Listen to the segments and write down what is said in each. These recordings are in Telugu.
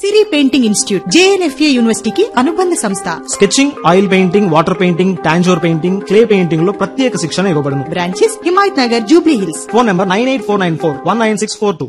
సిరి పెయింటింగ్ ఇన్స్టిట్యూట్ జేఎన్ఎఫ్ఏ యూనివర్సిటీకి అనుబంధ సంస్థ sketching oil painting water painting Tanjore painting clay painting లో ప్రత్యేక శిక్షణ ఇవ్వబడును branches Himayat Nagar Jubilee Hills phone number nine eight four nine four one nine six four two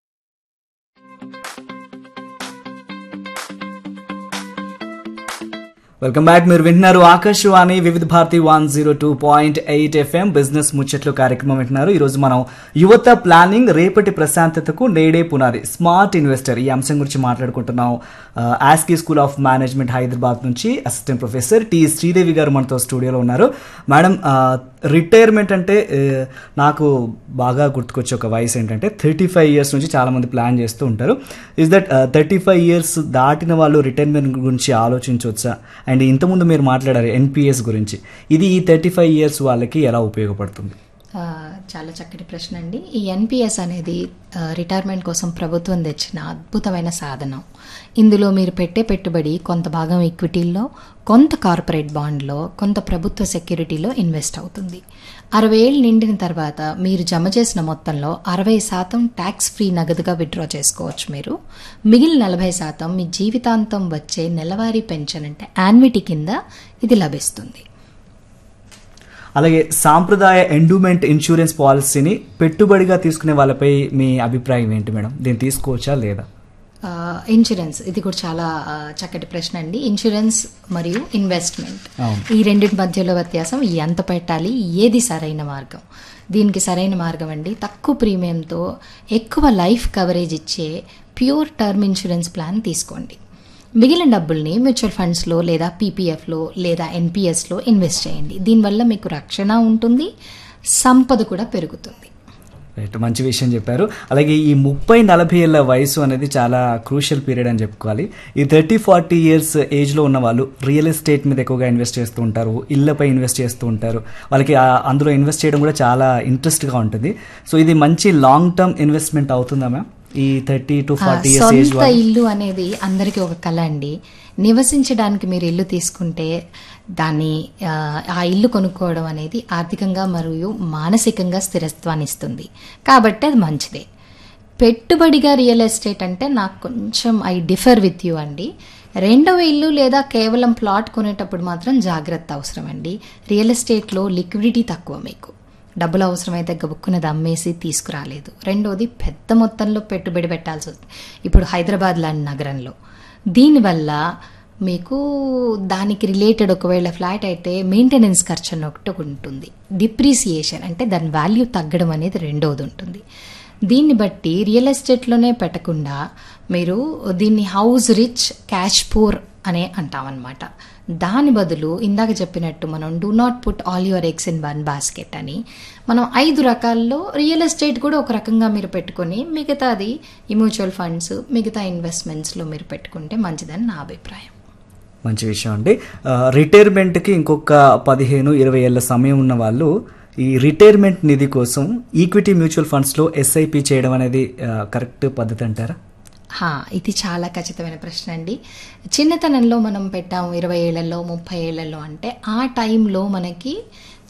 welcome back మీరు వింటున్నారు Akashvani Vividh Bharati one zero two point eight FM business ముచ్చట్లు కార్యక్రమం వింటున్నారు ఈ రోజు మనం యువత ప్లానింగ్ రేపటి ప్రశాంతతకు నేడే పునాది స్మార్ట్ ఇన్వెస్టర్ ఈ అంశం గురించి మాట్లాడుకుంటున్నాం ASCI school of management Hyderabad నుంచి అసిస్టెంట్ ప్రొఫెసర్ టి శ్రీదేవి గారు మనతో స్టూడియోలో ఉన్నారు మేడం రిటైర్మెంట్ అంటే ఆ, నాకు బాగా గుర్తుకొచ్చే ఒక వయసు ఏంటంటే థర్టీ ఫైవ్ ఇయర్స్ నుంచి చాలా మంది ప్లాన్ చేస్తూ ఉంటారు is that thirty five years దాటిన వాళ్ళు రిటైర్మెంట్ గురించి ఆలోచించవచ్చా అండ్ ఇంతకుముందు మీరు మాట్లాడారు ఎన్పిఎస్ గురించి ఇది ఈ థర్టీ ఫైవ్ ఇయర్స్ వాళ్ళకి ఎలా ఉపయోగపడుతుంది ఆ, చాలా చక్కటి ప్రశ్న అండి ఈ ఎన్పిఎస్ అనేది ఆ, రిటైర్మెంట్ కోసం ప్రభుత్వం తెచ్చిన అద్భుతమైన సాధనం ఇందులో మీరు పెట్టే పెట్టుబడి కొంత భాగం ఈక్విటీల్లో కొంత కార్పొరేట్ బాండ్లో కొంత ప్రభుత్వ సెక్యూరిటీలో ఇన్వెస్ట్ అవుతుంది అరవై ఏళ్ళు నిండిన తర్వాత మీరు జమ చేసిన మొత్తంలో అరవై శాతం ట్యాక్స్ ఫ్రీ నగదుగా విత్డ్రా చేసుకోవచ్చు మీరు మిగిలిన నలభై శాతం మీ జీవితాంతం వచ్చే నెలవారీ పెన్షన్ అంటే యాన్విటీ కింద ఇది లభిస్తుంది అలాగే సాంప్రదాయ ఎండూమెంట్ ఇన్సూరెన్స్ పాలసీని పెట్టుబడిగా తీసుకునే వాళ్ళపై మీ అభిప్రాయం ఏంటి మేడం దీన్ని తీసుకోవచ్చా లేదా ఆ, ఇన్సూరెన్స్ ఇది కూడా చాలా ఆ, చక్కటి ప్రశ్న అండి ఇన్సూరెన్స్ మరియు ఇన్వెస్ట్మెంట్ అవును. ఈ రెండింటి మధ్యలో వ్యత్యాసం ఎంత పెట్టాలి ఏది సరైన మార్గం దీనికి సరైన మార్గం అండి తక్కువ ప్రీమియంతో ఎక్కువ లైఫ్ కవరేజ్ ఇచ్చే ప్యూర్ టర్మ్ ఇన్సూరెన్స్ ప్లాన్ తీసుకోండి మిగిలిన డబ్బుల్ని మ్యూచువల్ ఫండ్స్లో లేదా పీపీఎఫ్లో లేదా ఎన్పిఎస్లో ఇన్వెస్ట్ చేయండి దీనివల్ల మీకు రక్షణ ఉంటుంది సంపద కూడా పెరుగుతుంది రైట్ మంచి విషయం చెప్పారు అలాగే ఈ ముప్పై నలభై ఏళ్ళ వయసు అనేది చాలా క్రూషియల్ పీరియడ్ అని చెప్పుకోవాలి ఈ థర్టీ ఫార్టీ ఇయర్స్ ఏజ్లో ఉన్న వాళ్ళు రియల్ ఎస్టేట్ మీద ఎక్కువగా ఇన్వెస్ట్ చేస్తూ ఉంటారు ఇళ్లపై ఇన్వెస్ట్ చేస్తూ ఉంటారు వాళ్ళకి ఆ- అందులో ఇన్వెస్ట్ చేయడం కూడా చాలా ఇంట్రెస్ట్గా ఉంటుంది సో ఇది మంచి లాంగ్ టర్మ్ ఇన్వెస్ట్మెంట్ అవుతుందా మ్యామ్ ఈ థర్టీ టు ఆ, ఫార్టీ ఇయర్స్ ఏజ్ సొంత ఇల్లు అనేది అందరికీ ఒక కళ అండి నివసించడానికి మీరు ఇల్లు తీసుకుంటే దాన్ని ఆ, ఆ ఇల్లు కొనుక్కోవడం అనేది ఆర్థికంగా మరియు మానసికంగా స్థిరత్వాన్ని ఇస్తుంది కాబట్టి అది మంచిదే పెట్టుబడిగా రియల్ ఎస్టేట్ అంటే నాకు కొంచెం ఐ డిఫర్ విత్ యూ అండి రెండవ ఇల్లు లేదా కేవలం ప్లాట్ కొనేటప్పుడు మాత్రం జాగ్రత్త అవసరం అండి రియల్ ఎస్టేట్లో లిక్విడిటీ తక్కువ మీకు డబ్బులు అవసరమైతే గబుక్కునది అమ్మేసి తీసుకురాలేదు రెండోది పెద్ద మొత్తంలో పెట్టుబడి పెట్టాల్సి వస్తుంది ఇప్పుడు హైదరాబాద్ లాంటి నగరంలో దీనివల్ల మీకు దానికి రిలేటెడ్ ఒకవేళ ఫ్లాట్ అయితే మెయింటెనెన్స్ ఖర్చు అని ఒకటి ఉంటుంది డిప్రిసియేషన్ అంటే దాని వాల్యూ తగ్గడం అనేది రెండోది ఉంటుంది దీన్ని బట్టి రియల్ ఎస్టేట్లోనే పెట్టకుండా మీరు దీన్ని హౌస్ రిచ్ క్యాష్ పూర్ అనే అంటామన్నమాట దాని బదులు ఇందాక చెప్పినట్టు మనం do not put all your eggs in one basket అని మనం ఐదు రకాల్లో రియల్ ఎస్టేట్ కూడా ఒక రకంగా మీరు పెట్టుకొని మిగతాది ఈ మ్యూచువల్ ఫండ్స్ మిగతా ఇన్వెస్ట్మెంట్స్లో మీరు పెట్టుకుంటే మంచిదని నా అభిప్రాయం మంచి విషయం అండి ఆ, రిటైర్మెంట్కి ఇంకొక పదిహేను ఇరవై ఏళ్ళ సమయం ఉన్న వాళ్ళు ఈ రిటైర్మెంట్ నిధి కోసం ఈక్విటీ మ్యూచువల్ ఫండ్స్లో ఎస్ఐపి చేయడం అనేది ఆ, కరెక్ట్ పద్ధతి అంటారా హా, ఇది చాలా ఖచ్చితమైన ప్రశ్న అండి చిన్నతనంలో మనం పెట్టాము ఇరవై ఏళ్లలో ముప్పై ఏళ్లలో అంటే ఆ టైంలో మనకి